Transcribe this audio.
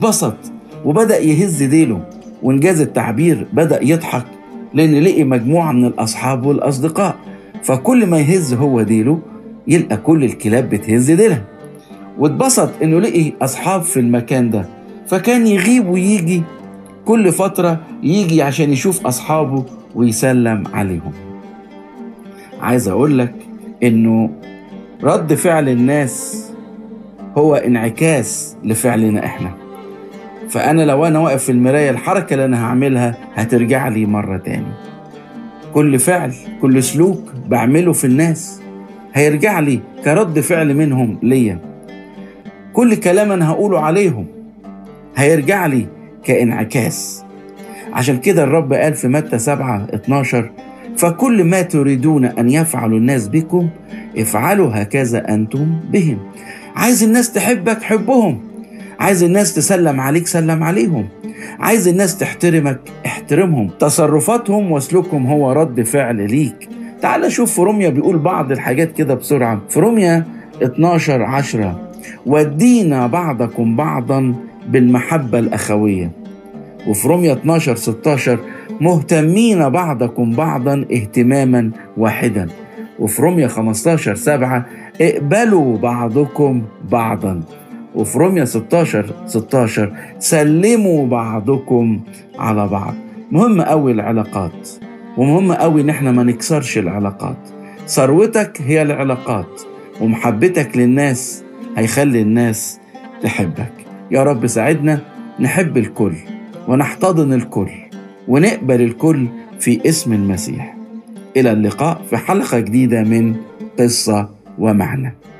بسط وبدأ يهز ديله وإنجاز التعبير بدأ يضحك لأن لقي مجموعة من الأصحاب والأصدقاء فكل ما يهز هو ديله يلقى كل الكلاب بتهز ديلها واتبسط إنه لقي أصحاب في المكان ده فكان يغيب ويجي كل فترة يجي عشان يشوف أصحابه ويسلم عليهم عايز أقول لك إنه رد فعل الناس هو انعكاس لفعلنا إحنا فأنا لو أنا واقف في المراية الحركة اللي أنا هعملها هترجع لي مرة تاني كل فعل كل سلوك بعمله في الناس هيرجع لي كرد فعل منهم ليا كل كلام أنا هقوله عليهم هيرجع لي كانعكاس عشان كده الرب قال في متى 7 12 فكل ما تريدون أن يفعل الناس بكم افعلوا هكذا أنتم بهم عايز الناس تحبك حبهم عايز الناس تسلم عليك سلم عليهم عايز الناس تحترمك احترمهم تصرفاتهم وسلوكهم هو رد فعل ليك تعال شوف في روميا بيقول بعض الحاجات كده بسرعة في روميا 12 10 ودينا بعضكم بعضا بالمحبة الأخوية وفي روميا 12 16 مهتمين بعضكم بعضا اهتماما واحدا وفي روميا 15 7 اقبلوا بعضكم بعضا وفي روميا 16 16 سلموا بعضكم على بعض مهم قوي العلاقات ومهم قوي ان احنا ما نكسرش العلاقات ثروتك هي العلاقات ومحبتك للناس هيخلي الناس تحبك يا رب ساعدنا نحب الكل ونحتضن الكل ونقبل الكل في اسم المسيح الى اللقاء في حلقه جديده من قصه ومعنى